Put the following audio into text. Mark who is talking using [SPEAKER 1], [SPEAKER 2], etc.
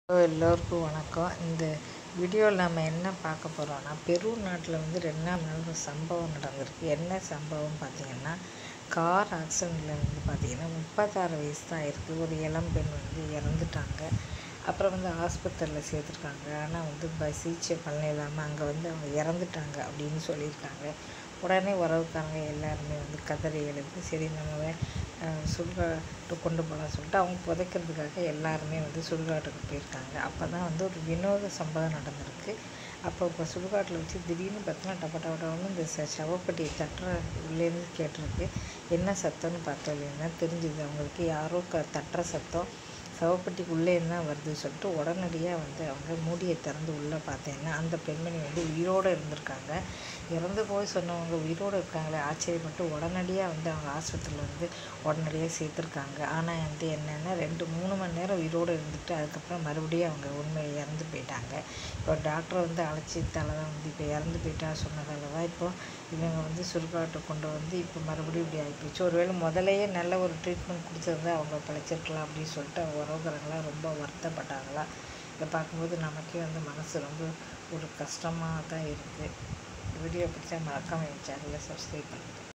[SPEAKER 1] hello எல்லோருக்கும் வணக்கம் இந்த வீடியோவில் நம்ம என்ன பார்க்க போகிறோம்னா பெரு நாட்டில் வந்து ரெண்டாம் நாள் ஒரு சம்பவம் நடந்திருக்கு என்ன சம்பவம் பார்த்தீங்கன்னா கார் ஆக்சிடெண்ட்டில் வந்து பார்த்தீங்கன்னா முப்பத்தாறு வயசு தான் இருக்குது ஒரு இளம் பெண் வந்து இறந்துட்டாங்க அப்புறம் வந்து ஆஸ்பத்திரியில் சேர்த்துருக்காங்க ஆனால் வந்து ப சிகிச்சை பண்ண இல்லாமல் அங்கே வந்து அவங்க இறந்துட்டாங்க அப்படின்னு சொல்லியிருக்காங்க உடனே உறவுக்காரங்க எல்லாருமே வந்து கதறி எழுந்து சரி நம்ம சுடுகாட்டு கொண்டு போகலாம் சொல்லிட்டு அவங்க புதைக்கிறதுக்காக எல்லாருமே வந்து சுடுகாட்டுக்கு போயிருக்காங்க அப்போ தான் வந்து ஒரு வினோத சம்பவம் நடந்திருக்கு அப்போ இப்போ சுடுகாட்டில் வச்சு திடீர்னு பார்த்தீங்கன்னா டப்ப டப்ப டப்பன்னு இந்த ச சவப்பெட்டியை தட்டுற உள்ளேருந்து கேட்டிருக்கு என்ன சத்தம்னு பார்த்தோன்னா தெரிஞ்சுது அவங்களுக்கு யாரோ க தட்டுற சத்தம் சவப்பெட்டிக்கு உள்ளேருந்து தான் வருது சொல்லிட்டு உடனடியாக வந்து அவங்க மூடியை திறந்து உள்ளே பார்த்தீங்கன்னா அந்த பெண்மணி வந்து உயிரோடு இருந்திருக்காங்க இறந்து போய் சொன்னவங்க உயிரோடு இருக்காங்களே ஆச்சரியப்பட்டு உடனடியாக வந்து அவங்க ஆஸ்பத்திரியில் வந்து உடனடியாக சேர்த்துருக்காங்க ஆனால் வந்து என்னென்னா ரெண்டு மூணு மணி நேரம் உயிரோடு இருந்துட்டு அதுக்கப்புறம் மறுபடியும் அவங்க உண்மையை இறந்து போயிட்டாங்க இப்போ டாக்டர் வந்து அழைச்சிட்டால தான் வந்து இப்போ இறந்து போயிட்டா சொன்னதால தான் இப்போ இவங்க வந்து சுடுகாட்டை கொண்டு வந்து இப்போ மறுபடியும் இப்படி ஆகிப்போச்சு ஒருவேளை முதலையே நல்ல ஒரு ட்ரீட்மெண்ட் கொடுத்துருந்தா அவங்க பிழைச்சிருக்கலாம் அப்படின்னு சொல்லிட்டு அவங்க உறவுகிறவங்களாம் ரொம்ப வருத்தப்பட்டாங்களா இதை பார்க்கும்போது நமக்கே வந்து மனசு ரொம்ப ஒரு கஷ்டமாக தான் இருக்குது வீடியோ பிடிச்சா மறக்காமல் என் சேனலை சப்ஸ்கிரைப் பண்ணுங்கள்